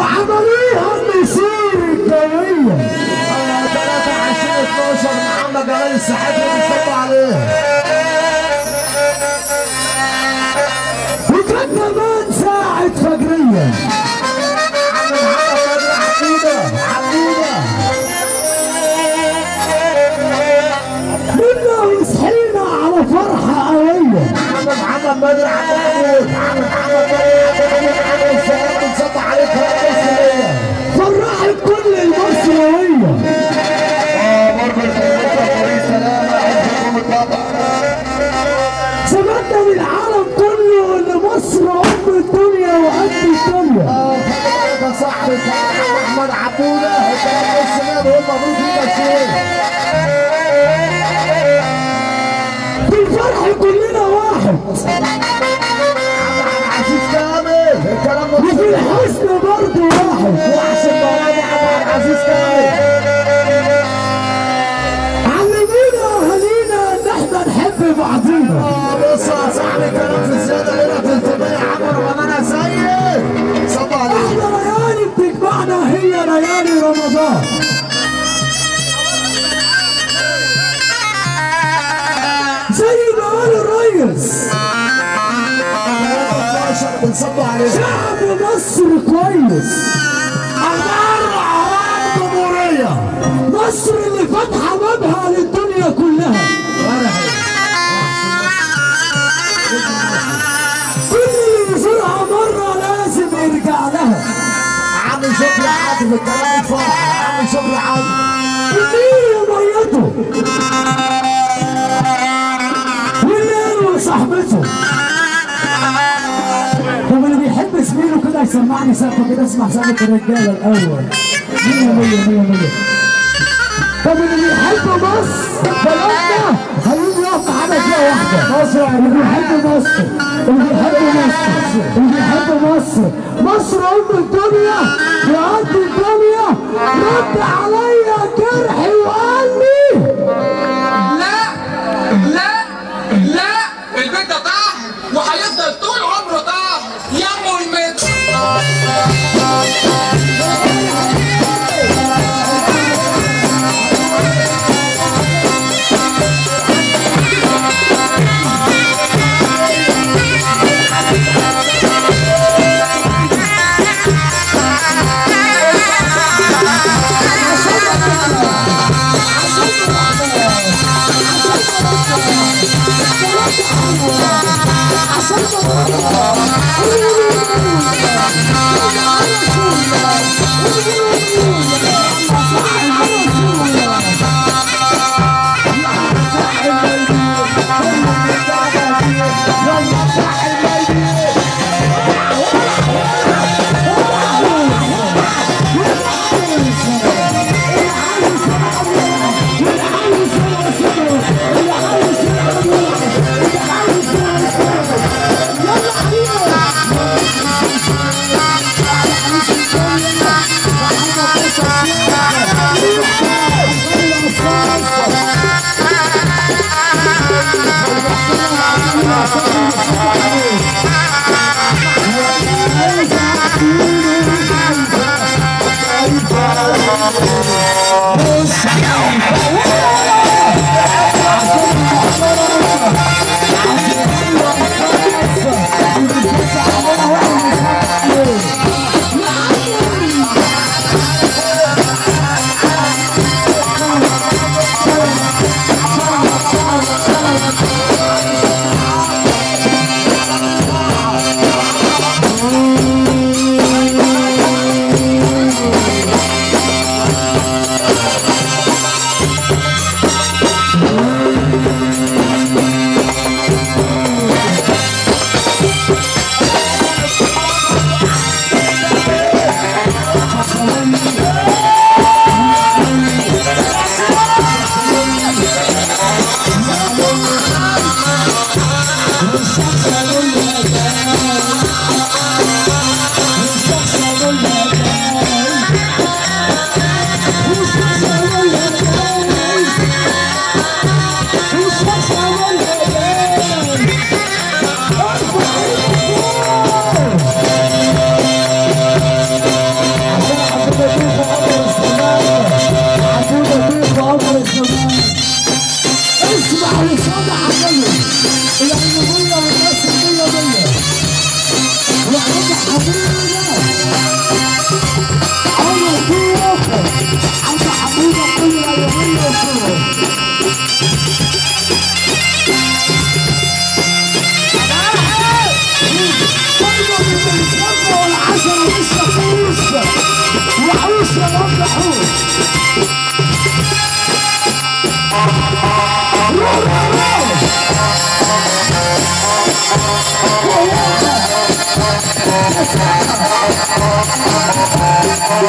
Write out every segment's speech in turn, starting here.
وعملوها المسير الجوية الله 23 12 محمد جمال السحابي بيصبوا عليه وكان كمان ساعة فجرية عم محمد بدر عبودة عبودة كنا وصحينا على فرحة قوية عم محمد بدر عبد محمود عم محمد بدر عبد محمود عم السحابي بيصبوا عليك يا مصرية فرحت كل المصروية اه برضه الفريق سلامة عزكم الطبع سمعنا للعالم كله ان مصر ام الدنيا وقد الدنيا اه خلي بالك يا صاحبي كان احمد عبودة وكان السلام هم مبروك ليك يا في الفرح كلنا واحد عم عبد العزيز كامل الكلام ده وفي الحزن برضه واحد واحسن بوابة عبد العزيز كامل علمونا اهالينا ان احنا نحب بعضينا اه بص يا صاحبي كلام في الزيادة هنا 300 عم رمضان يا سيد صب عليك احنا ليالي بتجمعنا هي ليالي رمضان زي ما قال الريس 13 بنصب عليك شعب مصر كويس أربع عوام جمهورية مصر اللي فاتحه بابها للدنيا كلها كل اللي يزورها مره لازم يرجع لها عم شكري عاطف الكلام الفرح عم شكري عاطف كتير ميته والليل وصاحبته طب اللي بيحب زميله كده يسمعني سقفه كده اسمع سقفه الرجاله الاول مية مية مية مية طب اللي بيحب مصر بلدنا هيجي يقف معانا فيها واحدة مصر اللي بيحب مصر اللي بيحب مصر اللي بيحب مصر مصر أم الدنيا وقد الدنيا رد عليا جرحي وقال لي لا لا لا البيت ده طاهر وهيفضل طول عمره طاهر يا ام المتر عشان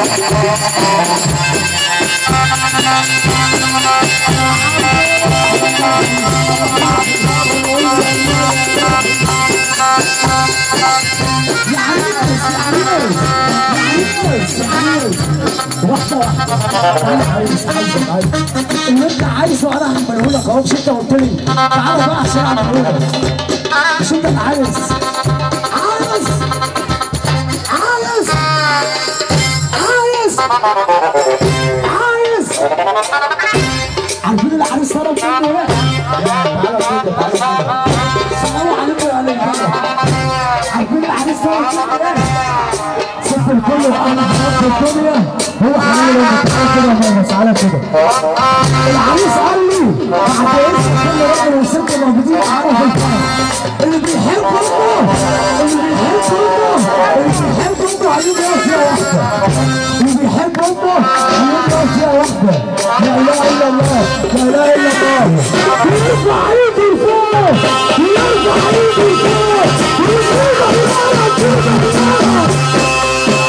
واحدة واحدة أنا عايز عايز عايز اللي أنت عايزه أنا هعمله لك أهو مش أنت قلت لي تعالى بقى عشان أعمله لك مش أنت اللي عايز عايز عايز عايز عايز عارفين العريس طلب منه ايه؟ تعالى كده تعالى كده السلام عليكم يا اهل البلد عارفين العريس طلب منه ايه؟ ست الكل وانا حضرت الدنيا هو حبيبي لما تعالى كده يا ماما تعالى كده العريس قال لي بعد اسم كل راجل وست موجودين معانا في الفرح اللي بيحب امه اللي بيحب امه اللي بيحب امه هيجي يقف فيها واحده اللي بيحب امه هيجي يقف فيها واحده لا اله الا الله لا اله الا الله يرفع ايدي لفوق يرفع ايدي لفوق يرفع ايدي لفوق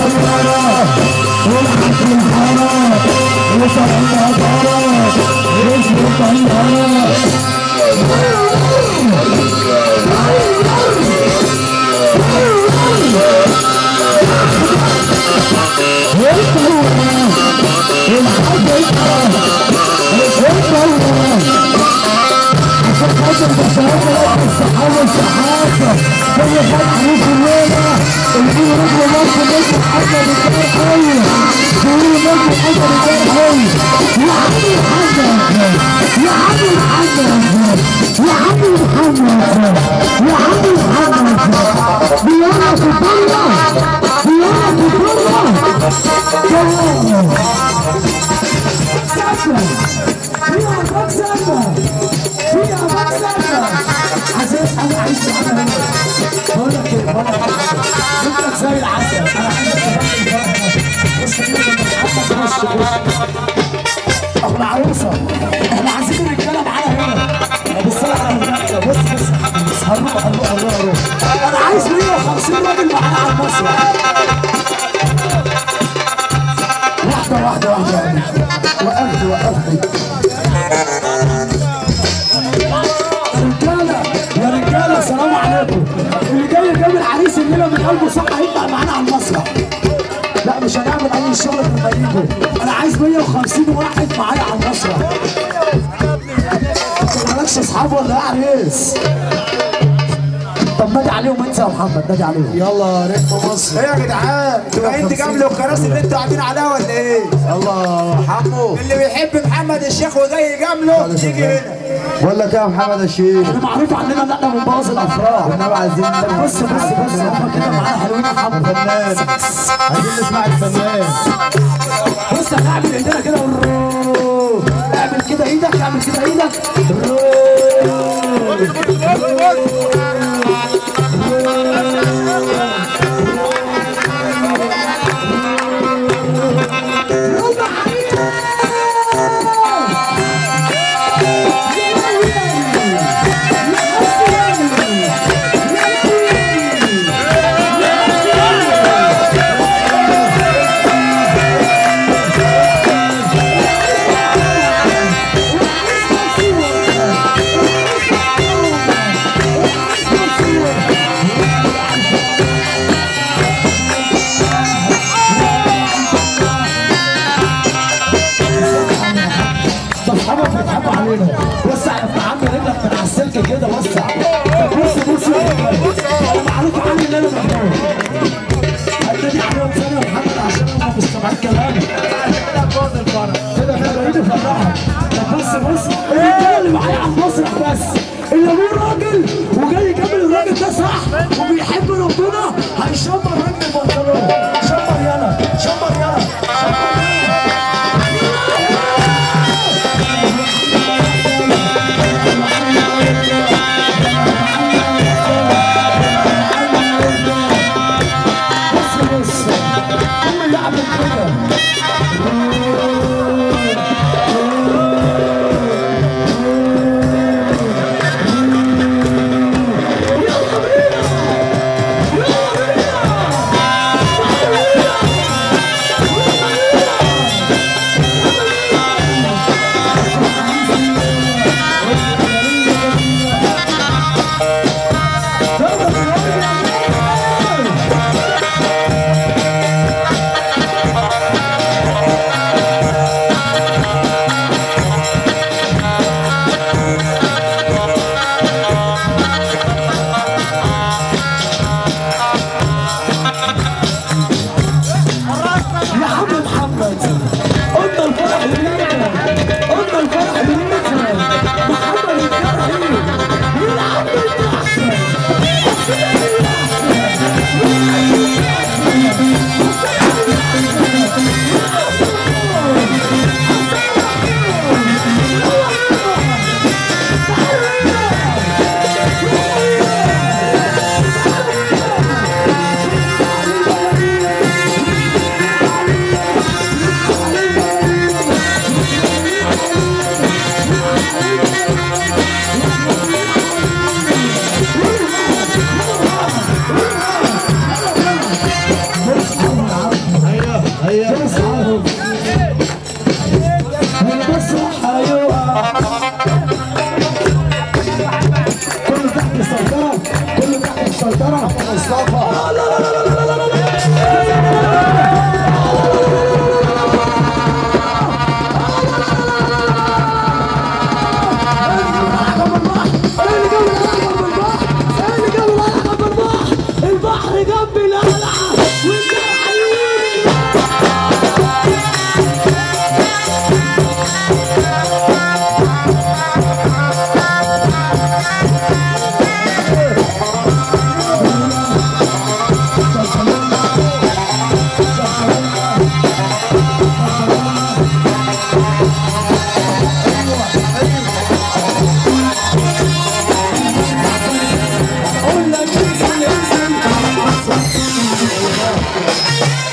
عزيز انا عايز انا هنا بقول لك ايه بقول لك ايه انت زي العسل انا عايزك تبقى بص كده لما تحطك وش وش احنا عروسه احنا عايزين الرجاله معانا هنا بص لها على المناقشه بص بص بص هنروح هنروح هنروح هنروح انا عايز 150 راجل معانا على المسرح واحده واحده واحده يعني وقفت وقفت رجاله يا رجاله سلام عليكم اللي جاي جايب العريس الليله من قلبه صح هيطلع معانا على المسرح لا مش هنعمل اي شغل في المدينه انا عايز 150 واحد معايا على المسرح انت مالكش اصحاب ولا ايه يا عريس طب نادي عليهم انت يا محمد نادي عليهم يلا ريتم مصر ايه يا جدعان انتوا انت جامله الكراسي اللي انتوا قاعدين عليها ولا ايه؟ يلا حمو اللي بيحب محمد الشيخ وجاي يجامله يجي هنا بقول لك ايه يا محمد الشيخ احنا معروف عننا ان احنا بنبوظ الافراح احنا عايزين بص بص بص هم كده معانا حلوين يا محمد فنان عايزين نسمع الفنان بص هنعمل ايدينا كده ونروح. اعمل كده ايدك اعمل كده ايدك طب حبا بيضحكوا علينا وسع يا ابن عم رجلك من على السلك كده وسع طب بص بص يا رجاله انا معروف عني ان انا مجنون هتنادي عليهم ثانيه يا محمد عشان هم مش سامعين كلامي كده كده بعيد يفرحك طب بص بص الرجاله اللي معايا على المسرح بس اللي ابوه راجل وجاي يكمل الراجل ده صح وبيحب ربنا هيشمر رجل البنطلون شمر يلا شمر يلا شمر يلا بص بص كل اللي عمل كده مصطفى البحر جنب القلعة والجرح يقول اقول لك انزل انزل